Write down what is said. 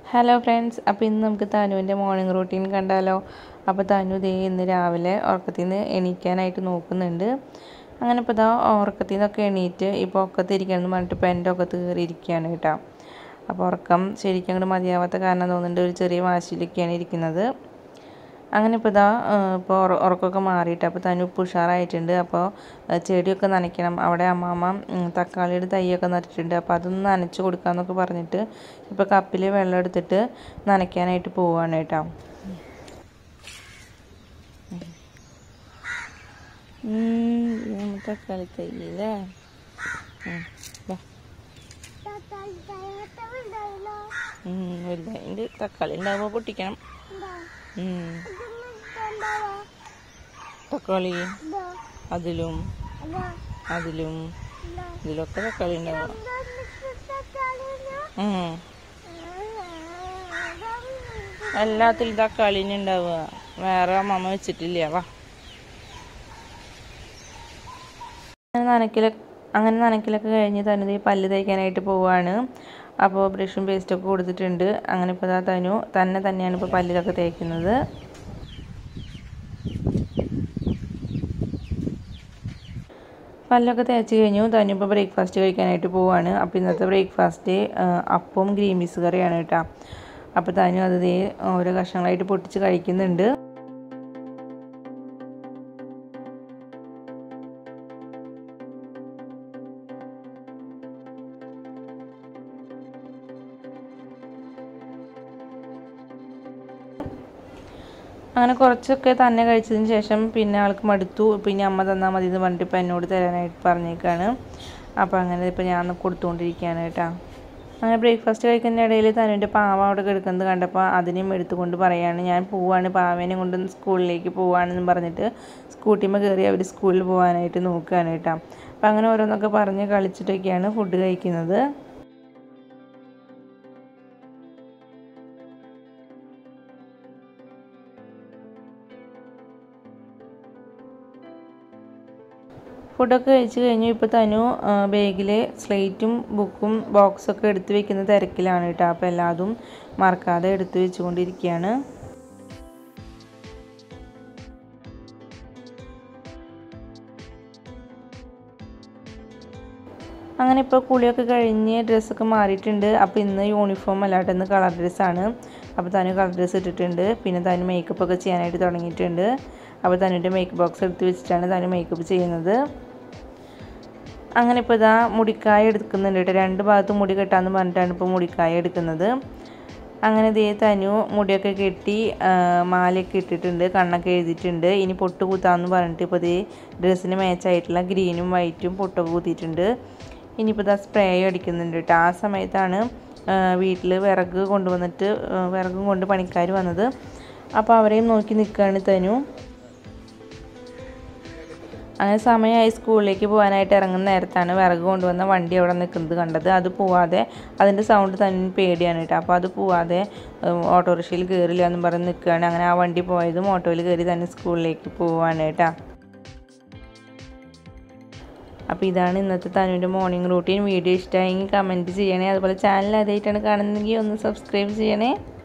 hello friends അപ്പോൾ ഇന്ന് നമുക്ക് തനുവിൻ്റെ മോർണിംഗ് റൂട്ടീൻ കണ്ടാലോ അപ്പോൾ തനു ദേ ഇന്ന് രാവിലെ ഉറക്കത്തിൽ നിന്ന് എണീക്കാനായിട്ട് നോക്കുന്നുണ്ട് അങ്ങനെ ഇപ്പോൾ ഇതാ ഉറക്കത്തിൽ നിന്നൊക്കെ എണീറ്റ് ഇപ്പോൾ ഒക്കത്തിരിക്കണം എന്ന് പറഞ്ഞിട്ട് ഇപ്പോൾ എൻ്റെ ഒക്കത്ത് കയറിയിരിക്കുകയാണ് കേട്ടോ അപ്പോൾ ഉറക്കം ശരിക്കും അങ്ങോട്ട് മതിയാവാത്ത കാരണം തോന്നുന്നുണ്ട് ഒരു ചെറിയ വാശിയിലൊക്കെയാണ് ഇരിക്കുന്നത് അങ്ങനെ ഇപ്പോൾ ഇതാ ഇപ്പോൾ ഉറക്കമൊക്കെ മാറിയിട്ട് അപ്പോൾ തനു ഇപ്പോൾ ഉഷാറായിട്ടുണ്ട് അപ്പോൾ ചെടിയൊക്കെ നനയ്ക്കണം അവിടെ അമ്മാമ്മ തക്കാളിയുടെ തൈയൊക്കെ നട്ടിട്ടുണ്ട് അപ്പോൾ അതൊന്ന് നനച്ച് കൊടുക്കാമെന്നൊക്കെ പറഞ്ഞിട്ട് ഇപ്പോൾ കപ്പിൽ വെള്ളം എടുത്തിട്ട് നനയ്ക്കാനായിട്ട് പോവുകയാണ് കേട്ടോ തക്കാളി തൈ അല്ലേ വലുതായിട്ട് തക്കാളി ഉണ്ടാകുമ്പോൾ പൊട്ടിക്കണം തക്കാളി അതിലും അതിലും ഇതിലൊക്കെ തക്കാളി ഉണ്ടാവും എല്ലാത്തിലും തക്കാളി ഉണ്ടാവുക വേറെ അമ്മ വെച്ചിട്ടില്ല വാ അങ്ങനെ നനക്കിലൊക്കെ അങ്ങനെ നനക്കിലൊക്കെ കഴിഞ്ഞ് തനു പല്ല് തേക്കാനായിട്ട് പോവാണ് അപ്പോൾ ബ്രഷും പേസ്റ്റൊക്കെ കൊടുത്തിട്ടുണ്ട് അങ്ങനെ ഇപ്പോൾ തനു തന്നെ തന്നെയാണ് ഇപ്പോൾ പല്ലിലൊക്കെ തേക്കുന്നത് പല്ലൊക്കെ തേച്ച് കഴിഞ്ഞു തനു ഇപ്പോൾ ബ്രേക്ക്ഫാസ്റ്റ് കഴിക്കാനായിട്ട് പോവാണ് അപ്പോൾ ഇന്നത്തെ ബ്രേക്ക്ഫാസ്റ്റ് അപ്പവും ഗ്രീൻ പീസ് കറിയാണ് കേട്ടോ അപ്പോൾ തനു അത് ദേ ഓരോ കഷ്ണങ്ങളായിട്ട് പൊട്ടിച്ച് കഴിക്കുന്നുണ്ട് അങ്ങനെ കുറച്ചൊക്കെ തന്നെ കഴിച്ചതിന് ശേഷം പിന്നെ ആൾക്ക് മടുത്തു പിന്നെ അമ്മ തന്നാൽ മതി എന്ന് പറഞ്ഞിട്ട് ഇപ്പം എന്നോട് തരാനായിട്ട് പറഞ്ഞേക്കാണ് അപ്പോൾ അങ്ങനെ ഇപ്പോൾ ഞാൻ കൊടുത്തുകൊണ്ടിരിക്കുകയാണ് കേട്ടോ അങ്ങനെ ബ്രേക്ക്ഫാസ്റ്റ് കഴിക്കുന്ന ഇടയിൽ തനുവിൻ്റെ പാവ അവിടെ കിടക്കുന്നത് കണ്ടപ്പോൾ അതിനെയും എടുത്തുകൊണ്ട് പറയാണ് ഞാൻ പോവാണ് പാവേനെ കൊണ്ട് സ്കൂളിലേക്ക് പോവാണെന്ന് പറഞ്ഞിട്ട് സ്കൂട്ടിമ്മ കയറി അവർ സ്കൂളിൽ പോകാനായിട്ട് നോക്കുകയാണ് കേട്ടോ അപ്പോൾ അങ്ങനെ ഓരോന്നൊക്കെ പറഞ്ഞ് കളിച്ചിട്ടൊക്കെയാണ് ഫുഡ് കഴിക്കുന്നത് ഫുഡൊക്കെ കഴിച്ച് കഴിഞ്ഞു ഇപ്പോൾ തനു ബാഗിൽ സ്ലേറ്റും ബുക്കും ബോക്സൊക്കെ എടുത്ത് വെക്കുന്ന തിരക്കിലാണ് കേട്ടോ അപ്പോൾ എല്ലാതും മറക്കാതെ എടുത്ത് വെച്ചുകൊണ്ടിരിക്കുകയാണ് അങ്ങനെ ഇപ്പോൾ കുളിയൊക്കെ കഴിഞ്ഞ് ഡ്രസ്സൊക്കെ മാറിയിട്ടുണ്ട് അപ്പോൾ ഇന്ന് യൂണിഫോം അല്ലാണ്ട് ഇന്ന് കളർ ഡ്രസ്സാണ് അപ്പോൾ തനു കളർ ഡ്രസ്സ് ഇട്ടിട്ടുണ്ട് പിന്നെ തനു മേക്കപ്പ് ഒക്കെ ചെയ്യാനായിട്ട് തുടങ്ങിയിട്ടുണ്ട് അപ്പോൾ തനുവിൻ്റെ മേക്കപ്പ് ബോക്സ് എടുത്ത് വെച്ചിട്ടാണ് തനു മേക്കപ്പ് ചെയ്യുന്നത് അങ്ങനെ ഇപ്പോൾ ഇതാ മുടിക്കായ എടുക്കുന്നുണ്ട് കേട്ടോ രണ്ട് ഭാഗത്തും മുടി കെട്ടാന്ന് പറഞ്ഞിട്ടാണ് ഇപ്പോൾ മുടിക്കായ എടുക്കുന്നത് അങ്ങനെ ദേ തനു മുടിയൊക്കെ കെട്ടി മാലയൊക്കെ ഇട്ടിട്ടുണ്ട് കണ്ണൊക്കെ എഴുതിയിട്ടുണ്ട് ഇനി പൊട്ട് കുത്താമെന്ന് പറഞ്ഞിട്ട് ഇപ്പോൾ ദേ ഡ്രസ്സിന് മാച്ചായിട്ടുള്ള ഗ്രീനും വൈറ്റും പൊട്ടൊക്കെ കുത്തിയിട്ടുണ്ട് ഇനിയിപ്പോൾ ഇതാ സ്പ്രേ അടിക്കുന്നുണ്ട് കേട്ടോ ആ സമയത്താണ് വീട്ടിൽ വിറക് കൊണ്ടുവന്നിട്ട് വിറകും കൊണ്ട് പണിക്കാർ വന്നത് അപ്പോൾ അവരെയും നോക്കി നിൽക്കുകയാണ് തനു അങ്ങനെ സമയമായി സ്കൂളിലേക്ക് പോകാനായിട്ട് ഇറങ്ങുന്ന നേരത്താണ് വിറക് കൊണ്ടുവന്ന വണ്ടി അവിടെ നിൽക്കുന്നത് കണ്ടത് അത് പോവാതെ അതിൻ്റെ സൗണ്ട് തന്നെ പേടിയാണ് കേട്ടോ അപ്പോൾ അത് പോവാതെ ഓട്ടോറിക്ഷയിൽ കയറില്ല എന്നും പറഞ്ഞ് നിൽക്കുകയാണ് അങ്ങനെ ആ വണ്ടി പോയതും ഓട്ടോയിൽ കയറി തന്നെ സ്കൂളിലേക്ക് പോവാണ് കേട്ടോ അപ്പോൾ ഇതാണ് ഇന്നത്തെ തനുവിൻ്റെ മോർണിംഗ് റൂട്ടീൻ വീഡിയോ ഇഷ്ടമായെങ്കിൽ കമൻറ്റ് ചെയ്യണേ അതുപോലെ ചാനൽ ആദ്യമായിട്ടാണ് കാണുന്നതെങ്കിൽ ഒന്ന് സബ്സ്ക്രൈബ് ചെയ്യണേ